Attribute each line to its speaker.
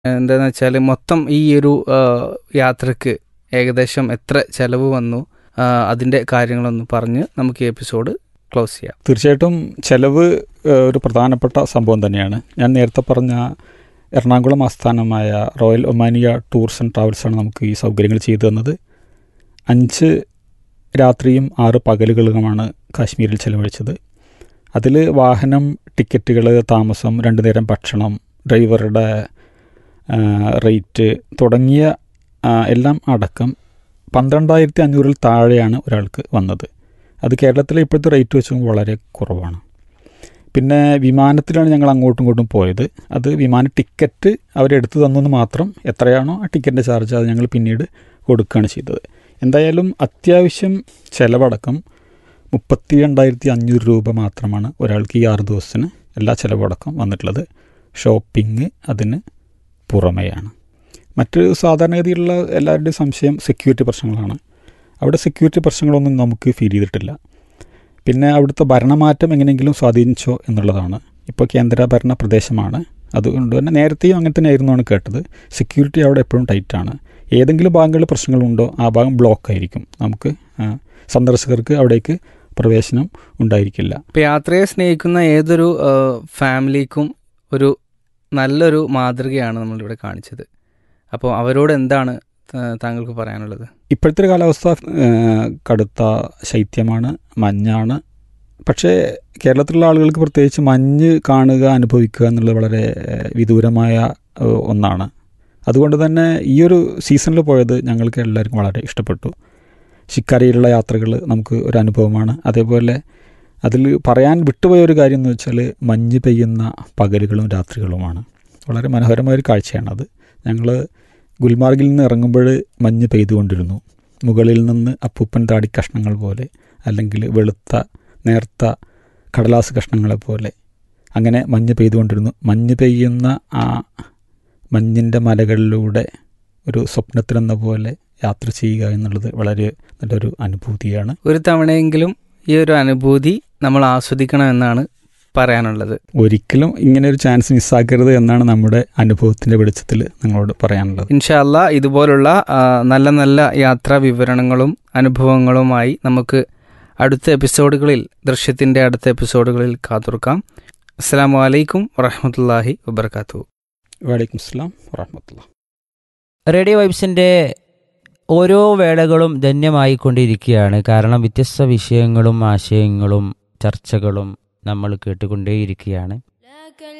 Speaker 1: എന്താന്ന് വെച്ചാൽ മൊത്തം ഈ ഒരു ആ, യാത്രക്ക് ഏകദേശം എത്ര ചെലവ് വന്നു ആ, അതിന്റെ കാര്യങ്ങളൊന്ന് പറഞ്ഞ് നമുക്ക് ഈ എപ്പിസോഡ് ക്ലോസ് ചെയ്യാം
Speaker 2: തീർച്ചയായിട്ടും ചെലവ് ഏഹ്, ഒരു പ്രധാനപ്പെട്ട സംഭവം തന്നെയാണ് ഞാൻ നേരത്തെ പറഞ്ഞ എറണാകുളം ആസ്ഥാനമായ റോയൽ ഒമാനിയ ടൂർസ് ആൻഡ് ട്രാവൽസാണ് നമുക്ക് ഈ സൗകര്യങ്ങൾ ചെയ്തു തന്നത് അഞ്ച് രാത്രിയും ആറ് പകലുകളുമാണ് കാശ്മീരിൽ ചെലവഴിച്ചത് അതിൽ വാഹനം ടിക്കറ്റുകൾ താമസം രണ്ടു നേരം ഭക്ഷണം ഡ്രൈവറുടെ ആ, റേറ്റ് തുടങ്ങിയ ആ, എല്ലാം അടക്കം പന്ത്രണ്ടായിരത്തി അഞ്ഞൂറിൽ താഴെയാണ് ഒരാൾക്ക് വന്നത് അത് കേരളത്തിലെ ഇപ്പോഴത്തെ റേറ്റ് വെച്ച് നോക്കുമ്പോൾ വളരെ കുറവാണ് പിന്നെ വിമാനത്തിലാണ് ഞങ്ങൾ അങ്ങോട്ടും ഇങ്ങോട്ടും പോയത് അത് വിമാന ടിക്കറ്റ് അവരെടുത്ത് തന്നെന്ന് മാത്രം എത്രയാണോ ആ ടിക്കറ്റിൻ്റെ ചാർജ് അത് ഞങ്ങൾ പിന്നീട് കൊടുക്കുകയാണ് ചെയ്തത് എന്തായാലും അത്യാവശ്യം ചിലവടക്കം മുപ്പത്തി രണ്ടായിരത്തി അഞ്ഞൂറ് രൂപ മാത്രമാണ് ഒരാൾക്ക് ഈ ആറ് ദിവസത്തിന് എല്ലാ ചിലവടക്കം വന്നിട്ടുള്ളത് ഷോപ്പിംഗ് അതിന് പുറമെയാണ് മറ്റ് സാധാരണഗതിയിലുള്ള എല്ലാവരുടെയും സംശയം സെക്യൂരിറ്റി പ്രശ്നങ്ങളാണ് അവിടെ സെക്യൂരിറ്റി പ്രശ്നങ്ങളൊന്നും നമുക്ക് ഫീൽ ചെയ്തിട്ടില്ല പിന്നെ അവിടുത്തെ ഭരണമാറ്റം എങ്ങനെയെങ്കിലും സ്വാധീനിച്ചോ എന്നുള്ളതാണ് ഇപ്പോൾ കേന്ദ്രഭരണ പ്രദേശമാണ് അതുകൊണ്ട് തന്നെ നേരത്തെയും അങ്ങനെ തന്നെ ആയിരുന്നാണ് കേട്ടത് സെക്യൂരിറ്റി അവിടെ എപ്പോഴും ടൈറ്റാണ് ഏതെങ്കിലും ഭാഗങ്ങളിൽ പ്രശ്നങ്ങളുണ്ടോ ആ ഭാഗം ബ്ലോക്ക് ആയിരിക്കും നമുക്ക് ആ, സന്ദർശകർക്ക് അവിടേക്ക് പ്രവേശനം ഉണ്ടായിരിക്കില്ല
Speaker 1: ഇപ്പം യാത്രയെ സ്നേഹിക്കുന്ന ഏതൊരു ആ, ഫാമിലിക്കും ഒരു നല്ലൊരു മാതൃകയാണ് നമ്മളിവിടെ കാണിച്ചത് അപ്പോൾ അവരോട് എന്താണ് ത- താങ്കൾക്ക് പറയാനുള്ളത്
Speaker 2: ഇപ്പോഴത്തെ ഒരു കാലാവസ്ഥ ഏഹ്, കടുത്ത ശൈത്യമാണ് മഞ്ഞാണ് പക്ഷേ കേരളത്തിലുള്ള ആളുകൾക്ക് പ്രത്യേകിച്ച് മഞ്ഞ് കാണുക അനുഭവിക്കുക എന്നുള്ളത് വളരെ ഏഹ്, വിദൂരമായ ഏഹ്, ഒന്നാണ് അതുകൊണ്ട് തന്നെ ഈ ഒരു സീസണിൽ പോയത് ഞങ്ങൾക്ക് എല്ലാവർക്കും വളരെ ഇഷ്ടപ്പെട്ടു ശിക്കാരിയിലുള്ള യാത്രകൾ നമുക്ക് ഒരു അനുഭവമാണ് അതേപോലെ അതിൽ പറയാൻ വിട്ടുപോയ ഒരു കാര്യം എന്ന് വെച്ചാൽ മഞ്ഞ് പെയ്യുന്ന പകലുകളും രാത്രികളുമാണ് വളരെ മനോഹരമായ ഒരു കാഴ്ചയാണത് ഞങ്ങൾ ഗുൽമാർഗിൽ നിന്ന് ഇറങ്ങുമ്പോൾ മഞ്ഞ് പെയ്തുകൊണ്ടിരുന്നു മുകളിൽ നിന്ന് അപ്പൂപ്പൻ താടി കഷ്ണങ്ങൾ പോലെ അല്ലെങ്കിൽ വെളുത്ത നേർത്ത കടലാസ് കഷ്ണങ്ങളെ പോലെ അങ്ങനെ മഞ്ഞ് പെയ്തുകൊണ്ടിരുന്നു മഞ്ഞ് പെയ്യുന്ന ആ മഞ്ഞിൻ്റെ മലകളിലൂടെ ഒരു സ്വപ്നത്തിലെന്ന പോലെ യാത്ര ചെയ്യുക എന്നുള്ളത് വളരെ നല്ലൊരു അനുഭൂതിയാണ്
Speaker 1: ഒരു തവണയെങ്കിലും ഈ ഒരു അനുഭൂതി നമ്മൾ ആസ്വദിക്കണം എന്നാണ് പറയാനുള്ളത്
Speaker 2: ഒരിക്കലും ഇങ്ങനെ ഒരു ചാൻസ് മിസ്സാക്കരുത് എന്നാണ് നമ്മുടെ അനുഭവത്തിൻ്റെ വെളിച്ചത്തിൽ നിങ്ങളോട് പറയാനുള്ളത്
Speaker 1: ഇൻഷാല്ല ഇതുപോലുള്ള ആ, നല്ല നല്ല യാത്രാ വിവരണങ്ങളും അനുഭവങ്ങളുമായി നമുക്ക് അടുത്ത എപ്പിസോഡുകളിൽ ദൃശ്യത്തിൻ്റെ അടുത്ത എപ്പിസോഡുകളിൽ കാത്തുർക്കാം അസ്സാം വലൈക്കും വറഹമത്തല്ലാഹി വബർക്കാത്തു
Speaker 2: വലൈക്കും സ്ലാം വാഹമത്തുള്ള
Speaker 3: റേഡിയോ വൈബ്സിൻ്റെ ഓരോ വേളകളും ധന്യമായിക്കൊണ്ടിരിക്കുകയാണ് കാരണം വ്യത്യസ്ത വിഷയങ്ങളും ആശയങ്ങളും ചർച്ചകളും നമ്മൾ കേട്ടുകൊണ്ടേയിരിക്കുകയാണ്